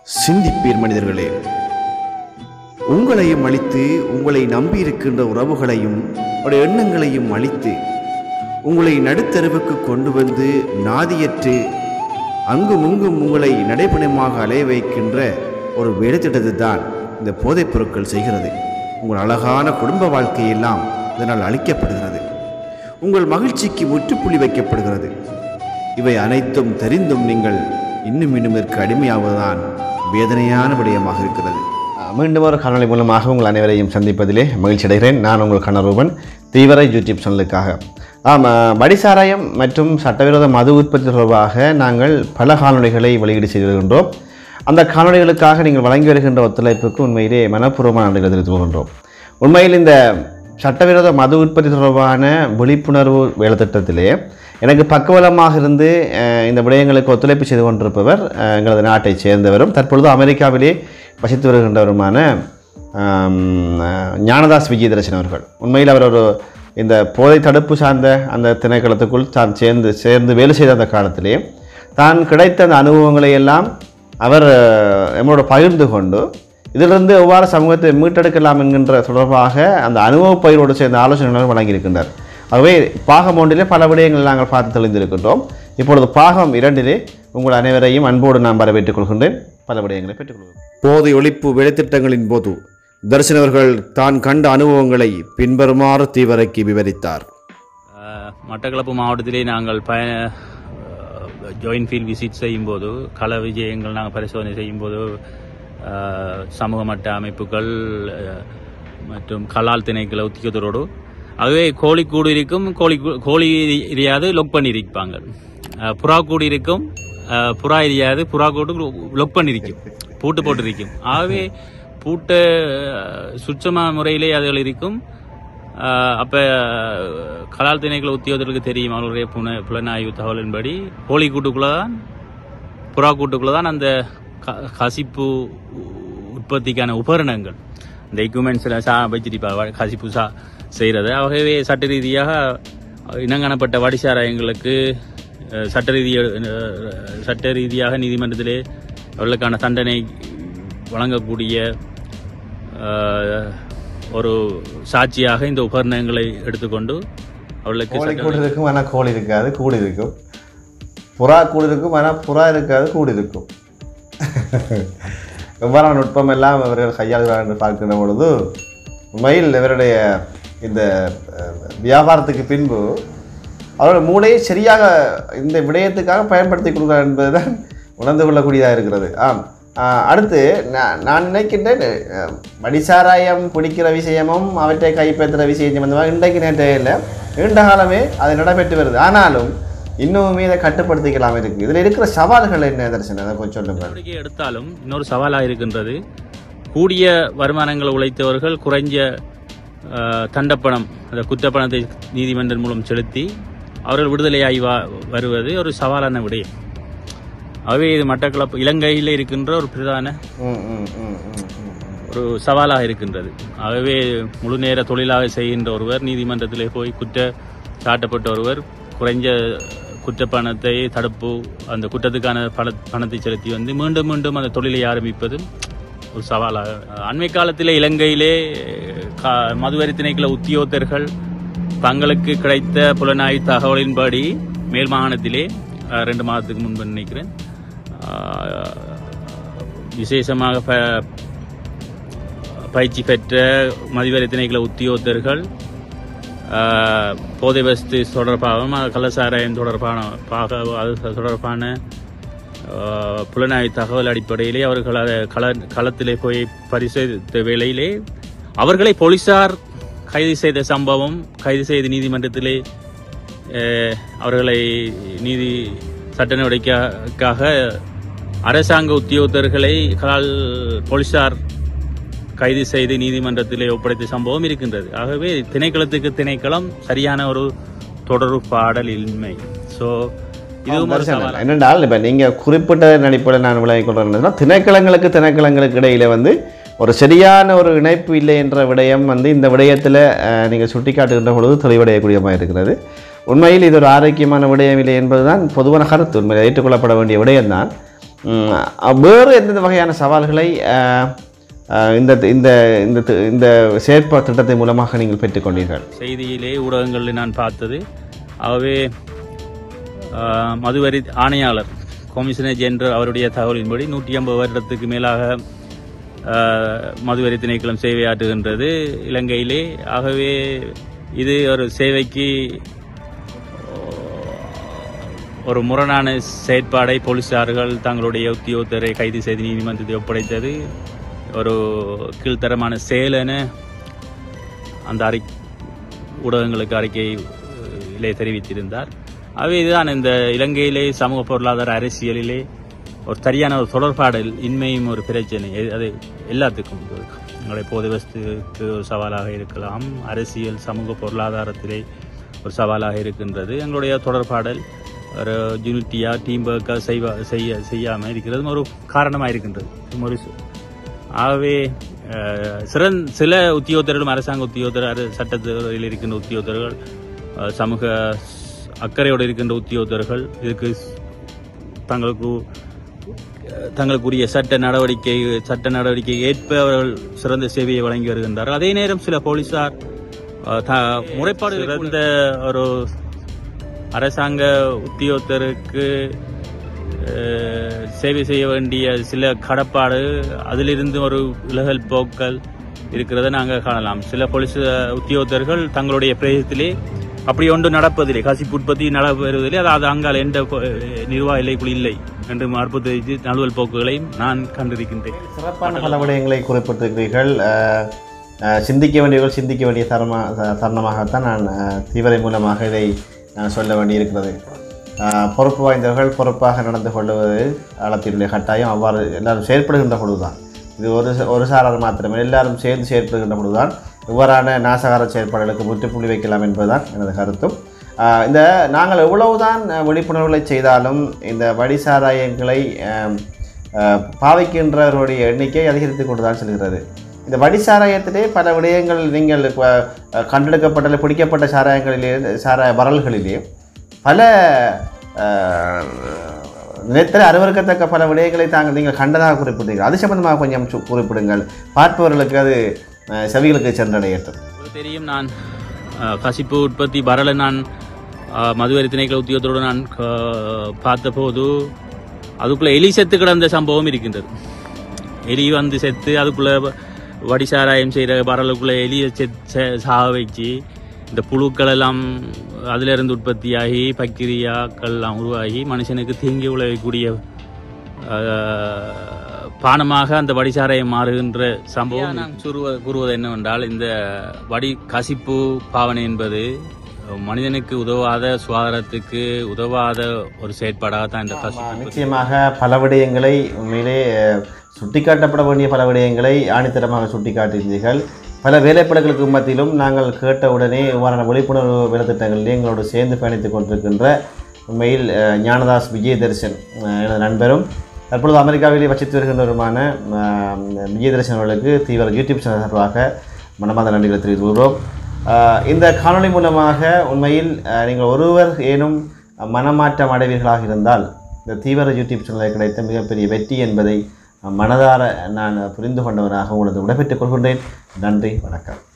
சிந்திப்பீர் மனிதர்களே உங்களையும் அழித்து உங்களை நம்பியிருக்கின்ற உறவுகளையும் உடைய எண்ணங்களையும் அழித்து உங்களை நடுத்தருவுக்கு கொண்டு வந்து நாதியற்று அங்கும் இங்கும் உங்களை நடைபயணமாக அலைய வைக்கின்ற ஒரு வேலைத்திட்டத்தை தான் இந்த போதைப் பொருட்கள் செய்கிறது உங்கள் அழகான குடும்ப வாழ்க்கையெல்லாம் இதனால் அழிக்கப்படுகிறது உங்கள் மகிழ்ச்சிக்கு முற்றுப்புள்ளி வைக்கப்படுகிறது இவை அனைத்தும் தெரிந்தும் நீங்கள் இன்னும் இன்னும் இதற்கு அடிமையாவதுதான் வேதனையான விடயமாக இருக்கிறது மீண்டும் ஒரு காணொளி மூலமாக உங்கள் அனைவரையும் சந்திப்பதிலே மகிழ்ச்சி அடைகிறேன் நான் உங்கள் கணரூபன் தீவிர யூடியூப் சேனலுக்காக ஆம் அஹ், வடிசாராயம் மற்றும் சட்டவிரோத மது உற்பத்தி தொடர்பாக நாங்கள் பல காணொளிகளை வெளியீடு செய்து வருகின்றோம் அந்த காணொளிகளுக்காக நீங்கள் வழங்கி வருகின்ற ஒத்துழைப்புக்கு உண்மையிலே மனப்பூர்வமான நன்றிகளை தெரிவித்துக் கொள்கின்றோம் உண்மையில் இந்த சட்டவிரோத மது உற்பத்தி தொடர்பான விழிப்புணர்வு வேலைத்திட்டத்திலே எனக்கு பக்கபலமாக இருந்து அஹ், இந்த விடயங்களுக்கு ஒத்துழைப்பு செய்து கொண்டிருப்பவர் அஹ், எங்களது நாட்டைச் சேர்ந்தவரும் தற்பொழுது அமெரிக்காவிலே வசித்து வருகின்றவருமான ஆம், அஹ், ஞானதாஸ் விஜயதர்சன் அவர்கள் உண்மையில் அவர் ஒரு இந்த போதை தடுப்பு சார்ந்த அந்த திணைக்களத்துக்குள் தான் சேர்ந்து சேர்ந்து வேலை செய்த அந்த காலத்திலே தான் கிடைத்த அந்த அனுபவங்களை எல்லாம் அவர் அஹ், நம்மளோட பகிர்ந்து கொண்டு இதிலிருந்து எவ்வாறு சமூகத்தை மீட்டெடுக்கலாம் என்கின்ற தொடர்பாக அந்த அனுபவ பயிரோடு சேர்ந்த ஆலோசனைகளை வழங்கியிருக்கின்றார் ஆகவே பாகம் ஒன்றிலே பல விடயங்களை நாங்கள் பார்த்து தெளிந்திருக்கின்றோம் இப்பொழுது பாகம் இரண்டிலே உங்கள் அனைவரையும் அன்போடு நான் வரவேற்றுக் கொள்கின்றேன் பல விடயங்களை பெற்றுக்கொள்கிறேன் போதை ஒழிப்பு வேலைத்திட்டங்களின் போது தர்ஷன் அவர்கள் தான் கண்ட அனுபவங்களை பின்வருமாறு தீவிரக்கி விவரித்தார் அஹ், மட்டக்களப்பு மாவட்டத்திலே நாங்கள் பய ஜாயின்ட் ஃபீல்ட் விசிட் செய்யும்போது கள விஜயங்கள் நாங்கள் பரிசோதனை செய்யும்போது அஹ், சமூக மட்ட அமைப்புகள் அஹ், மற்றும் கலால் திணைக்கள உத்தியோகத்தரோடு அதுவே கோழி கூடு இருக்கும் கோழி கூ- கோழி எரியாது லொக் பண்ணியிருப்பாங்க அஹ், புறா கூடு இருக்கும் அஹ், புறா எரியாது புறா கூடு லொக் பண்ணியிருக்கும் பூட்டு போட்டிருக்கும் ஆகவே பூட்டு அஹ், சுற்றமான முறையிலே அதுகள் இருக்கும் ஆஹ் அப்ப கலால் திணைக்கள உத்தியோகர்களுக்கு தெரியும் அவர்களுடைய புன புலனாய்வு தகவலின்படி கோழி கூட்டுக்குள்ள தான் புறா கூட்டுக்குள்ள தான் அந்த க- கசிப்பு உ- உற்பத்திக்கான உபகரணங்கள் இந்த எக்யூப்மெண்ட்ஸில் சா வச்சிருப்பா கசிப்பு சா செய்கிறது ஆகவே சட்ட ரீதியாக இனங்காணப்பட்ட வடிசாராயங்களுக்கு அஹ், சட்ட ரீதிய அஹ், சட்ட ரீதியாக நீதிமன்றத்திலே அவர்களுக்கான தண்டனை வழங்கக்கூடிய அஹ், ஒரு சாட்சியாக இந்த உபகரணங்களை எடுத்துக்கொண்டு அவர்களுக்கு கோழி சட்ட- கூடு இருக்கும் ஆனால் கோழி இருக்காது கூடு இருக்கும் புறா கூடு இருக்கும் ஆனால் புறா இருக்காது கூடு இருக்கும் எவ்வாறான நுட்பம் எல்லாம் அவர்கள் கையாளுகிறார் என்று பார்க்கின்ற பொழுது உண்மையில் இவருடைய இந்த அஹ், வியாபாரத்துக்கு பின்பு அவர்கள் மூளையை சரியாக இந்த விடயத்துக்காக பயன்படுத்தி கொடுக்கிறார் என்பதுதான் உணர்ந்து கொள்ளக்கூடியதாக இருக்கிறது ஆம் ஆஹ், அடுத்து நான் நான் நினைக்கின்றேன் அஹ், மடிசாராயம் பிடிக்கிற விஷயமும் அவற்றை கைப்பற்றுற விஷயம் சம்பந்தமாக இன்றைக்கு நேற்றே இல்லை நீண்ட காலமே அது நடைபெற்று வருது ஆனாலும் இன்னுமே இதை கட்டுப்படுத்திக்கலாம் இருக்கு இதில் இருக்கிற சவால்கள் என்ன தரிசனம் அதை கொஞ்சம் சொல்லுங்கள் நடவடிக்கை எடுத்தாலும் இன்னொரு சவாலாக இருக்கின்றது கூடிய வருமானங்களை உழைத்தவர்கள் குறைஞ்ச அஹ், தண்டப்பணம் அந்த குற்றப்பணத்தை நீதிமன்றம் மூலம் செலுத்தி அவர்கள் விடுதலையாகி வா- வருவது ஒரு சவாலான விடயம் ஆகவே இது மட்டக்களப்பு இலங்கையில் இருக்கின்ற ஒரு பிரதான ம் ம் ம் ம் ம் ஒரு சவாலாக இருக்கின்றது ஆகவே முழு நேர தொழிலாக செய்கின்ற ஒருவர் நீதிமன்றத்திலே போய் குற்ற சாட்டப்பட்ட ஒருவர் குறைஞ்ச குற்றப்பணத்தை தடுப்பு அந்த குற்றத்துக்கான பண பணத்தை செலுத்தி வந்து மீண்டும் மீண்டும் அந்த தொழிலை ஆரம்பிப்பதும் ஒரு சவாலாக அண்மை காலத்திலே இலங்கையிலே கா- மதுவரி திணைக்கள உத்தியோகத்தர்கள் தங்களுக்கு கிடைத்த புலனாய்வு தகவலின்படி மேல் மாகாணத்திலே அஹ், ரெண்டு மாதத்துக்கு முன்பு நினைக்கிறேன் அஹ், விசேஷமாக ப- பயிற்சி பெற்ற மதிவரை திணைக்கள உத்தியோகத்தர்கள் ஆஹ், போதை வஸ்து தொடர்பாகவும் அது கள்ளசாராயம் தொடர்பான பாக அது தொடர்பான ஆஹ், புலனாய்வு தகவல் அடிப்படையிலே அவர்கள் அதை கள களத்திலே போய் பரிசோதித்த வேளையிலே அவர்களை போலீசார் கைது செய்த சம்பவம் கைது செய்து நீதிமன்றத்திலே ஆஹ், அவர்களை நீதி சட்ட நடவடிக்கைக்காக அரசாங்க உத்தியோகத்தர்களை கலால் போலீசார் கைது செய்து நீதிமன்றத்திலே ஒப்படைத்த சம்பவம் இருக்கின்றது ஆகவே திணைக்களத்துக்கு திணைக்களம் சரியான ஒரு தொடர்பாடல் இன்மை ஸோ இதுவும் ஒரு சவால் என்னென்றால் இப்போ நீங்கள் குறிப்பிட்ட நடிப்பில் நான் விளங்கிக் கொள்கிறேன்னா திணைக்களங்களுக்கு திணைக்களங்களுக்கு இடையில வந்து ஒரு சரியான ஒரு இணைப்பு இல்லை என்ற விடயம் வந்து இந்த விடயத்தில் நீங்கள் சுட்டிக்காட்டுகின்ற பொழுது தெளிவடையக்கூடியமாக இருக்கிறது உண்மையில் இது ஒரு ஆரோக்கியமான விடயம் இல்லை என்பதுதான் பொதுவான கருத்து உண்மையில் ஏற்றுக்கொள்ளப்பட வேண்டிய விடயம்தான் ம், அஹ், வேறு எந்தெந்த வகையான சவால்களை அஹ், அஹ், இந்த இந்த இந்த தி- இந்த செயற்பாட்டு திட்டத்தின் மூலமாக நீங்கள் பெற்றுக்கொண்டீர்கள் செய்தியிலே ஊடகங்களில் நான் பார்த்தது ஆகவே ஆஹ், மதுவரி ஆணையாளர் கமிஷனர் ஜெனரல் அவருடைய தகவலின்படி நூற்றி ஐம்பது வருடத்துக்கு மேலாக ஆஹ், மதுவரி திணைக்களம் சேவையாற்றுகின்றது இலங்கையிலே ஆகவே இது ஒரு சேவைக்கு ஒரு முரணான செயற்பாடை போலீசார்கள் தங்களுடைய உத்தியோகத்தரை கைது செய்து நீதிமன்றத்தை ஒப்படைத்தது ஒரு கீழ்த்தரமான செயல் என அந்த அறி ஊடகங்களுக்கு அறிக்கையிலே தெரிவித்திருந்தார் ஆகவே இதுதான் இந்த இலங்கையிலே சமூக பொருளாதார அரசியலிலே ஒரு சரியான ஒரு தொடர்பாடல் இன்மையும் ஒரு பிரச்சனை எ- அது எல்லாத்துக்கும் எங்களுடைய பொது வஸ்துக்கு ஒரு சவாலாக இருக்கலாம் அரசியல் சமூக பொருளாதாரத்திலே ஒரு சவாலாக இருக்கின்றது எங்களுடைய தொடர்பாடல் ஒரு யூனிட்டியாக டீம் ஒர்க்காக செய்வா செய்ய செய்யாமல் இருக்கிறது ஒரு காரணமாக இருக்கின்றது ஒரு சு- ஆகவே அஹ், சிறந் சில உத்தியோகத்தர்களும் அரசாங்க உத்தியோகத்தர் அர- சட்டத்துறையில் இருக்கின்ற உத்தியோகத்தர்கள் அஹ், சமூக ஸ்- அக்கறையோடு இருக்கின்ற உத்தியோகத்தர்கள் இதுக்கு ஸ்- தங்களுக்கு அஹ், தங்களுக்குரிய சட்ட நடவடிக்கை சட்ட நடவடிக்கை ஏற்ப அவர்கள் சிறந்த சேவையை வழங்கி வருகின்றார்கள் அதே நேரம் சில போலீசார் அஹ், த- முறைப்பாடு சிறந்த ஒரு அரசாங்க உத்தியோகத்தருக்கு அஹ், சேவை செய்ய வேண்டிய சில கடப்பாடு அதிலிருந்து ஒரு விலகல் போக்கள் இருக்கிறதை நாங்கள் காணலாம் சில போலீஸ் உத்தியோகத்தர்கள் தங்களுடைய பிரதேசத்திலே அப்படி ஒன்று நடப்பதில்லை கசிப்பு உற்பத்தி நடைபெறுவதில்லை அது அது அங்கால் எந்த பொ- நிர்வாக எல்லைக்குள் இல்லை என்று மறுப்பு நழுவல் போக்குகளையும் நான் கண்டிருக்கின்றேன் சிறப்பான பல விடயங்களை குறிப்பிட்டிருக்கிறீர்கள் அஹ், அஹ், சிந்திக்க வேண்டியவர்கள் சிந்திக்க வேண்டிய தரமா த- தருணமாகத்தான் நான் அஹ், தீவிரை மூலமாக இதை நான் சொல்ல வேண்டியிருக்கிறது அஹ், பொறுப்பு வாய்ந்தவர்கள் பொறுப்பாக நடந்து கொள்வது காலத்தினுடைய கட்டாயம் அவ்வாறு எல்லாரும் செயற்படுகின்ற பொழுதுதான் இது ஒரு ச- ஒரு சாரார் மாத்திரமே எல்லாரும் சேர்ந்து செயற்படுகின்ற பொழுதுதான் இவ்வாறான நாசகார செயற்பாடுகளுக்கு முற்றுப்புள்ளி வைக்கலாம் என்பதுதான் எனது கருத்தும் ஆஹ் இந்த நாங்கள் எவ்வளவுதான் அஹ், விழிப்புணர்வுகளை செய்தாலும் இந்த வடிசாராயங்களை ஆம், ஆஹ், பாவிக்கின்றவர்களுடைய எண்ணிக்கை அதிகரித்து கொண்டு தான் செல்கிறது இந்த வடிசாராயத்திலே பல விடயங்கள் நீங்கள் இப்ப, அஹ், கண்டெடுக்கப்பட்ட பிடிக்கப்பட்ட சாராயங்களிலே சாராய வரல்களிலே பல ஆஹ், நினைத்தல் அருவருக்கத்தக்க பல விடயங்களை தாங்கள் நீங்கள் கண்டதாக குறிப்பிட்டீர்கள் அது சம்பந்தமாக கொஞ்சம் சு- குறிப்பிடுங்கள் பார்ப்பவர்களுக்கு அது அஹ், செவிகளுக்கு சென்றடையட்டும் உங்களுக்கு தெரியும் நான் அஹ், கசிப்பு உற்பத்தி வரல நான் அஹ், மதுவரி திணைக்கள உத்தியோகத்தோடு நான் அஹ், பார்த்தபோது அதுக்குள்ள எலி செத்து கிடந்த சம்பவம் இருக்கின்றது எலி வந்து செத்து அதுக்குள்ள வடிசாராயம் செய்கிற வரலுக்குள்ள எலியை செத் செ- சாக வச்சு இந்த புழுக்கள் எல்லாம் அதிலிருந்து உற்பத்தியாகி பக்கிரியாக்கள் எல்லாம் உருவாகி மனுஷனுக்கு தீங்கி விளைவிக்கக்கூடிய அஹ், பானமாக அந்த வடிசாரையை மாறுகின்ற சம்பவம் நான் கூறுவது கூறுவது என்னவென்றால் இந்த வடி கசிப்பு பாவனை என்பது மனிதனுக்கு உதவாத சுகாதாரத்துக்கு உதவாத ஒரு செயற்பாடாக தான் இந்த ஆமா, கசிப்பு நிச்சயமாக பல விடயங்களை உண்மையிலே அஹ், சுட்டிக்காட்டப்பட வேண்டிய பல விடயங்களை ஆணித்தரமாக சுட்டிக்காட்டியிருந்தீர்கள் பல வேலைப்பாடுகளுக்கு மத்தியிலும் நாங்கள் கேட்ட உடனே இவ்வாறான விழிப்புணர்வு வேலைத்திட்டங்களில் எங்களோடு சேர்ந்து பயணித்துக் கொண்டிருக்கின்ற உண்மையில் அஹ், ஞானதாஸ் விஜயதர்ஷன் அஹ், எனது நண்பரும் தற்பொழுது அமெரிக்காவிலே வசித்து வருகின்றவருமான அஹ், விஜயதர்ஷன் அவர்களுக்கு தீவிர யூடியூப் சேனல் சார்பாக மனமார்ந்த நன்றிகளை தெரிவித்து வருகிறோம் ஆஹ் இந்த காணொளி மூலமாக உண்மையில் ஆஹ் நீங்கள் ஒருவர் ஏனும் மனமாற்றம் அடைவீர்களாக இருந்தால் இந்த தீவிர யூடியூப் சேனலில் கிடைத்த மிகப்பெரிய வெற்றி என்பதை மனதார நான் புரிந்து கொண்டவனாக உங்களது விடைபெற்றுக் கொள்கின்றேன் நன்றி வணக்கம்